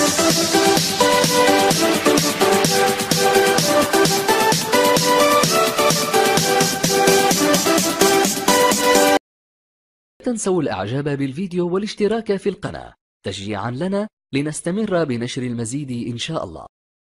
تنسوا الإعجاب بالفيديو والاشتراك في القناة تشجيعا لنا لنستمر بنشر المزيد إن شاء الله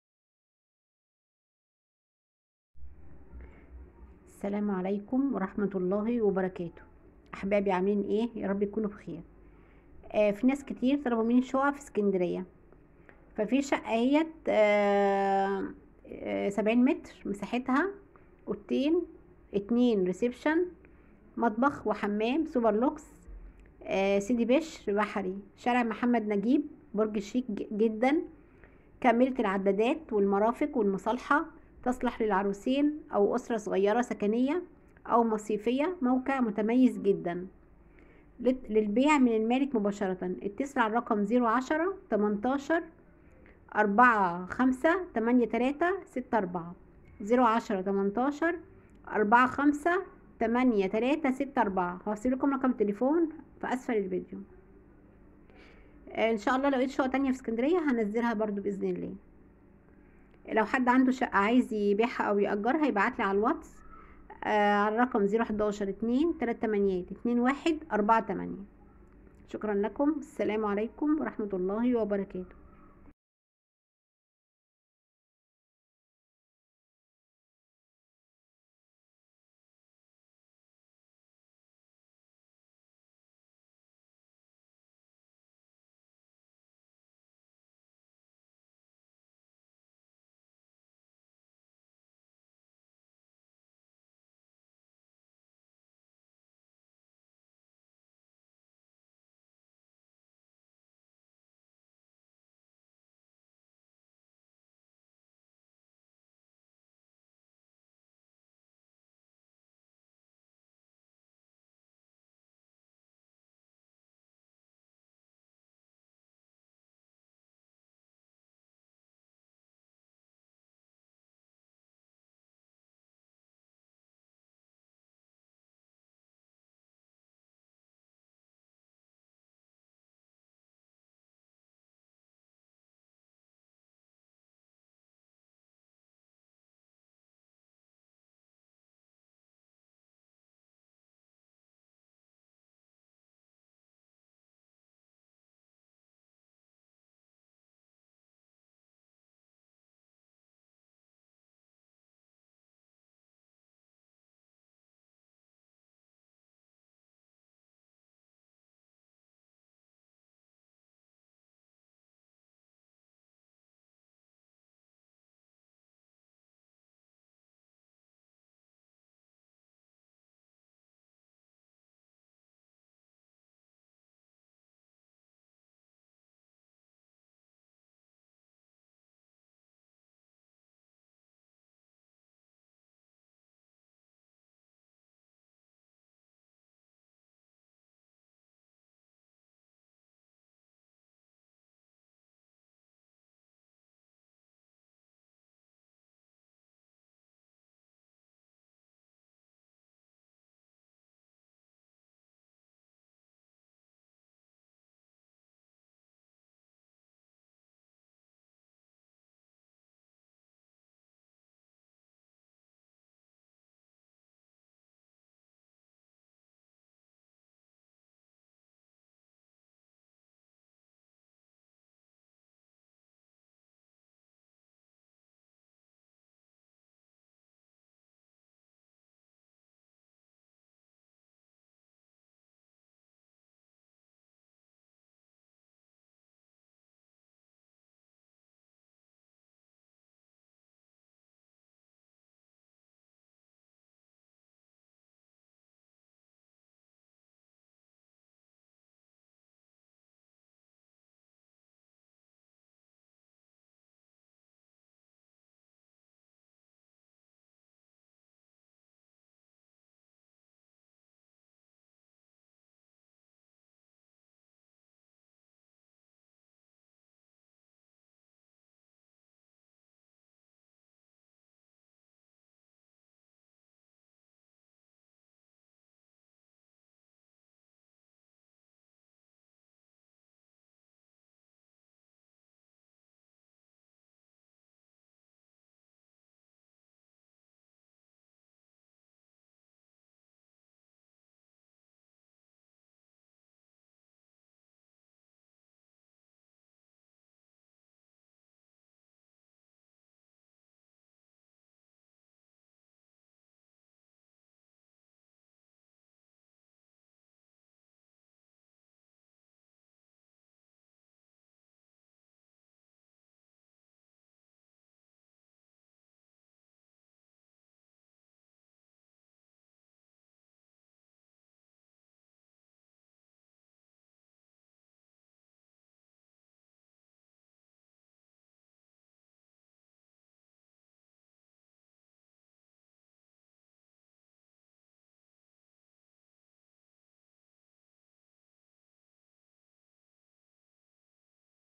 السلام عليكم ورحمة الله وبركاته أحبابي عاملين إيه يا رب يكونوا بخير آه في ناس كتير طلبوا مني شقق في اسكندرية ففي شقة اهيت آه آه سبعين متر مساحتها اوضتين اتنين ريسبشن مطبخ وحمام سوبر لوكس آه سيدي بشر بحري شارع محمد نجيب برج شيك ج- جدا كاملة العدادات والمرافق والمصالحة تصلح للعروسين أو أسرة صغيرة سكنية أو مصيفية موقع متميز جدا لت- للبيع من المالك مباشرة اتصل على الرقم زيرو عشرة تمنتاشر أربعة خمسة تمانية تلاتة ستة أربعة زيرو عشرة تمنتاشر أربعة خمسة تمانية تلاتة ستة أربعة هوصل لكم رقم التليفون في أسفل الفيديو آه، إن شاء الله لو لقيت شقة تانية في اسكندرية هنزلها برضو بإذن الله لو حد عنده شقة عايز يبيعها أو يأجرها يبعتلي على الواتس آه على الرقم زيرو حداشر اتنين تلات تمانيات اتنين واحد أربعة تمانية شكرا لكم السلام عليكم ورحمة الله وبركاته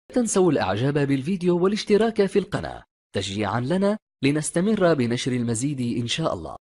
تنسوا الإعجاب بالفيديو والاشتراك في القناة تشجيعا لنا لنستمر بنشر المزيد إن شاء الله